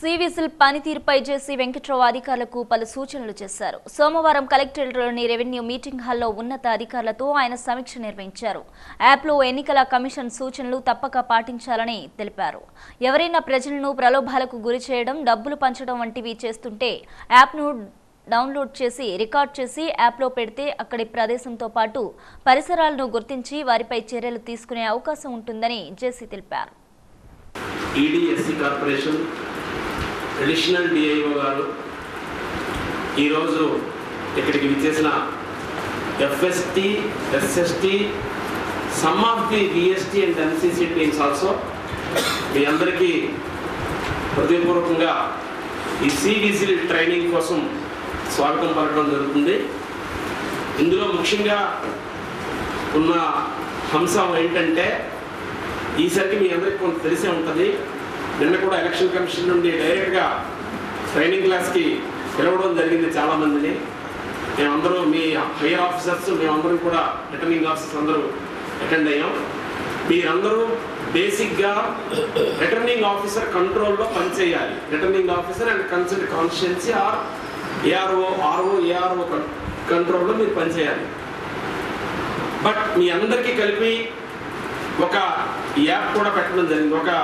సివిసిల్ పనితీరుపై జేసీ వెంకట్రావు అధికారులకు పలు సూచనలు చేశారు సోమవారం కలెక్టరేట్లోని రెవెన్యూ మీటింగ్ హాల్లో ఉన్నత అధికారులతో ఆయన సమీక్ష నిర్వహించారు యాప్లో ఎన్నికల కమిషన్ సూచనలు తప్పక పాటించాలని తెలిపారు ఎవరైనా ప్రజలను ప్రలోభాలకు గురి చేయడం డబ్బులు పంచడం వంటివి చేస్తుంటే యాప్ను డౌన్లోడ్ చేసి రికార్డ్ చేసి యాప్లో పెడితే అక్కడి ప్రదేశంతో పాటు పరిసరాలను గుర్తించి వారిపై చర్యలు తీసుకునే అవకాశం ఉంటుందని జేసీ తెలిపారు ఈడీఎస్సీ కార్పొరేషన్ అడిషనల్ డిఐఓ గారు ఈరోజు ఇక్కడికి విచ్చేసిన FST SST some of the VST and NCC teams also మీ అందరికీ హృదయపూర్వకంగా ఈ సిబిసి ట్రైనింగ్ కోసం స్వాగతం పలకడం జరుగుతుంది ఇందులో ముఖ్యంగా ఉన్న అంశం ఏంటంటే ఈసారికి మీ అందరికీ కొంత తెలిసే ఉంటుంది నిన్న కూడా ఎలక్షన్ కమిషన్ నుండి డైరెక్ట్గా ట్రైనింగ్ క్లాస్కి పిలవడం జరిగింది చాలామందిని మేమందరూ మీ హైయర్ ఆఫీసర్స్ మేమందరం కూడా రిటర్నింగ్ ఆఫీసర్స్ అందరూ అటెండ్ అయ్యాం మీరందరూ బేసిక్గా రిటర్నింగ్ ఆఫీసర్ కంట్రోల్లో పనిచేయాలి returning officer and consult constituency or ARO RO ARO కంట్రోల్లో మీరు పనిచేయాలి బట్ మీ అందరికీ కలిపి ఒక యాప్ కూడా పెట్టడం జరిగింది ఒక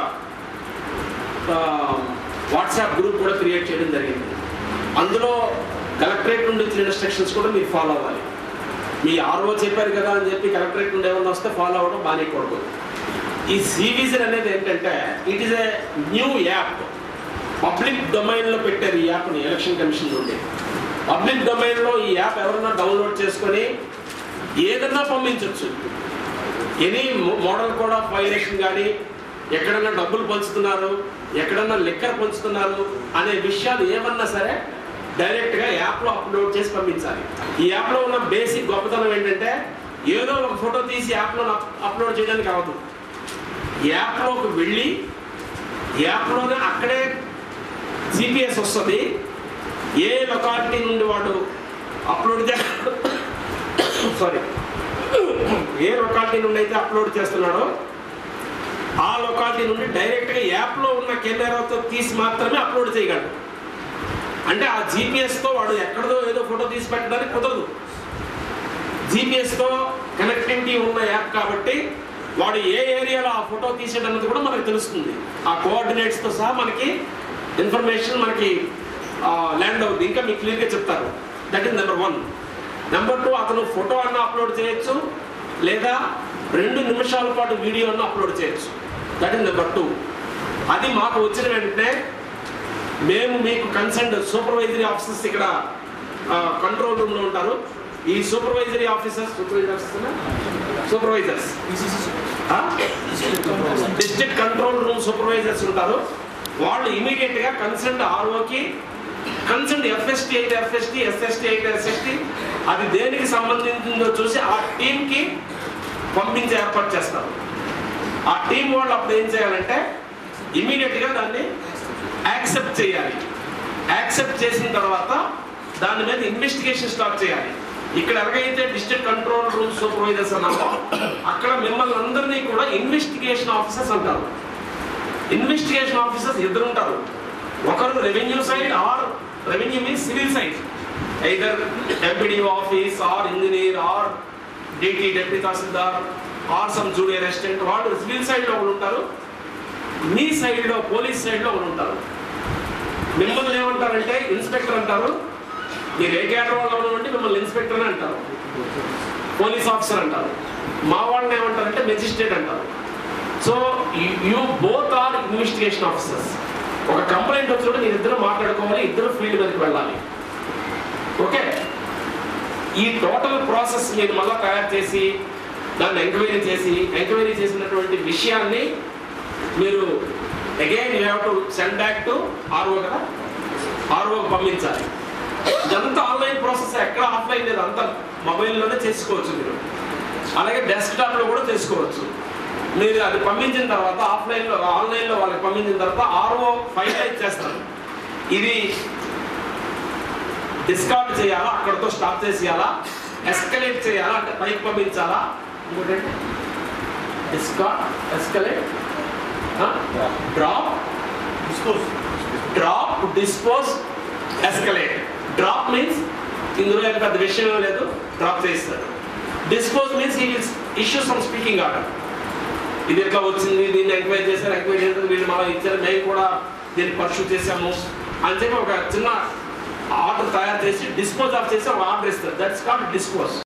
వాట్సాప్ గ్రూప్ కూడా క్రియేట్ చేయడం జరిగింది అందులో కలెక్టరేట్ నుండి వచ్చిన ఇన్స్ట్రక్షన్స్ కూడా మీరు ఫాలో అవ్వాలి మీ ఆర్ఓ చెప్పారు కదా అని చెప్పి కలెక్టరేట్ నుండి ఏమన్నా వస్తే ఫాలో అవ్వడం బాగానేకూడదు ఈ సివిజన్ అనేది ఏంటంటే it is a new app public డొమైన్లో పెట్టారు ఈ యాప్ని ఎలక్షన్ కమిషన్ నుండి పబ్లిక్ డొమైన్లో ఈ యాప్ ఎవరైనా డౌన్లోడ్ చేసుకొని ఏదన్నా పంపించవచ్చు ఎనీ మోడల్ కూడా వైలేషన్ కానీ ఎక్కడన్నా డబ్బులు పంచుతున్నారు ఎక్కడన్నా లిక్కర్ పంచుతున్నారు అనే విషయాలు ఏమన్నా సరే డైరెక్ట్గా యాప్లో అప్లోడ్ చేసి పంపించాలి ఈ యాప్లో ఉన్న బేసిక్ గొప్పతనం ఏంటంటే ఏదో ఒక ఫోటో తీసి యాప్లో అప్లోడ్ చేయడానికి అవ్వదు యాప్లోకి వెళ్ళి యాప్లోనే అక్కడే జీపీఎస్ వస్తుంది ఏ లొకాలిటీ నుండి వాడు అప్లోడ్ చే సారీ ఏ లొకాలిటీ నుండి అయితే అప్లోడ్ చేస్తున్నాడో ఆ లొకాలిటీ నుండి డైరెక్ట్గా యాప్లో ఉన్న కెమెరాతో తీసి మాత్రమే అప్లోడ్ చేయగలడు అంటే ఆ జీపీఎస్తో వాడు ఎక్కడదో ఏదో ఫోటో తీసి పెట్టడానికి కుదరదు జీపీఎస్తో కనెక్టివిటీ ఉన్న యాప్ కాబట్టి వాడు ఏ ఏరియాలో ఆ ఫోటో తీసేటన్నది కూడా మనకు తెలుస్తుంది ఆ కోఆర్డినేట్స్తో సహా మనకి ఇన్ఫర్మేషన్ మనకి ల్యాండ్ అవుతుంది ఇంకా మీకు క్లియర్గా చెప్తారు that is number one number two అతను ఫోటో అన్న అప్లోడ్ చేయొచ్చు లేదా రెండు నిమిషాల పాటు వీడియో అన్న అప్లోడ్ చేయొచ్చు దట్ ఈస్ నెంబర్ టూ అది మాకు వచ్చిన వెంటనే మేము మీకు కన్సర్న్ సూపర్వైజరీ ఆఫీసర్స్ ఇక్కడ కంట్రోల్ రూమ్లో ఉంటారు ఈ supervisory officers supervisors supervisors district control room supervisors ఉంటారు వాళ్ళు ఇమీడియట్గా కన్సర్న్ ఆర్ఓకి కన్సర్న్ ఎఫ్ఎస్టీ అయితే ఎఫ్ఎస్టీ ఎస్ఎస్టీ అయితే ఎస్ఎస్టీ అది దేనికి సంబంధించిందో చూసి ఆ టీంకి పంపించే ఏర్పాటు చేస్తారు ఆ టీం వాళ్ళు అప్పుడు ఏం చేయాలంటే ఇమీడియట్గా దాన్ని యాక్సెప్ట్ చేయాలి యాక్సెప్ట్ చేసిన తర్వాత దాని మీద ఇన్వెస్టిగేషన్ స్టార్ట్ చేయాలి ఇక్కడ ఎలాగైతే డిస్ట్రిక్ట్ కంట్రోల్ రూమ్ సూపర్వైజర్స్ అన్నామో అక్కడ మిమ్మల్ని అందరినీ కూడా ఇన్వెస్టిగేషన్ ఆఫీసర్స్ అంటారు ఇన్వెస్టిగేషన్ ఆఫీసర్స్ ఇద్దరు ఉంటారు ఒకరు revenue side or revenue means civil side either MPDO office or engineer or DT deputy tahsildar or some junior assistant వాళ్ళు సివిల్ సైడ్లో ఒకరు ఉంటారు మీ సైడ్లో పోలీస్ సైడ్లో ఒకరు ఉంటారు మిమ్మల్ని ఏమంటారంటే ఇన్స్పెక్టర్ అంటారు మీరు ఏ క్యాడర్ వాళ్ళు ఉంటే మిమ్మల్ని ఇన్స్పెక్టర్ అని అంటారు పోలీస్ ఆఫీసర్ అంటారు మా వాళ్ళని ఏమంటారంటే మెజిస్ట్రేట్ అంటారు so you both are investigation officers ఒక కంప్లైంట్ వచ్చినప్పుడు మీరు ఇద్దరు మాట్లాడుకోవాలి ఇద్దరు ఫీల్డ్ మీదకి వెళ్ళాలి ఓకే ఈ టోటల్ ప్రాసెస్ మీరు మళ్ళీ తయారు చేసి దాన్ని ఎంక్వైరీ చేసి ఎంక్వైరీ చేసినటువంటి విషయాన్ని మీరు again you have to send back to RO కదా ఆర్ఓకి పంపించాలి ఇదంతా ఆన్లైన్ ప్రాసెస్ ఎక్కడ ఆఫ్లైన్ లేదు అంతా మొబైల్లోనే చేసుకోవచ్చు మీరు అలాగే డెస్క్టాప్లో కూడా చేసుకోవచ్చు మీరు అది పంపించిన తర్వాత ఆఫ్లైన్లో ఆన్లైన్లో వాళ్ళకి పంపించిన తర్వాత ఆర్ఓ ఫైనలైజ్ చేస్తారు ఇది డిస్కార్డ్ చేయాలా అక్కడతో స్టాప్ చేసేయాలా ఎస్కలేట్ చేయాలా అంటే పైకి పంపించాలా ఇంకోటంటే discard escalate drop draw dispose escalate drop means ఇందులో ఏం పెద్ద విషయం ఏం లేదు డ్రాప్ చేస్తారు dispose means we will issue some speaking order ఇది ఎట్లా వచ్చింది దీన్ని ఎంక్వైరీ చేశారు ఎంక్వైరీ చేశారు వీళ్ళు మనం ఇచ్చారు మేము కూడా దీన్ని పర్సూ చేసాము అని చెప్పి ఒక చిన్న ఆర్డర్ తయారు చేసి డిస్పోజ్ ఆఫ్ చేసి ఒక ఆర్డర్ ఇస్తారు దట్స్ కాల్డ్ డిస్పోజ్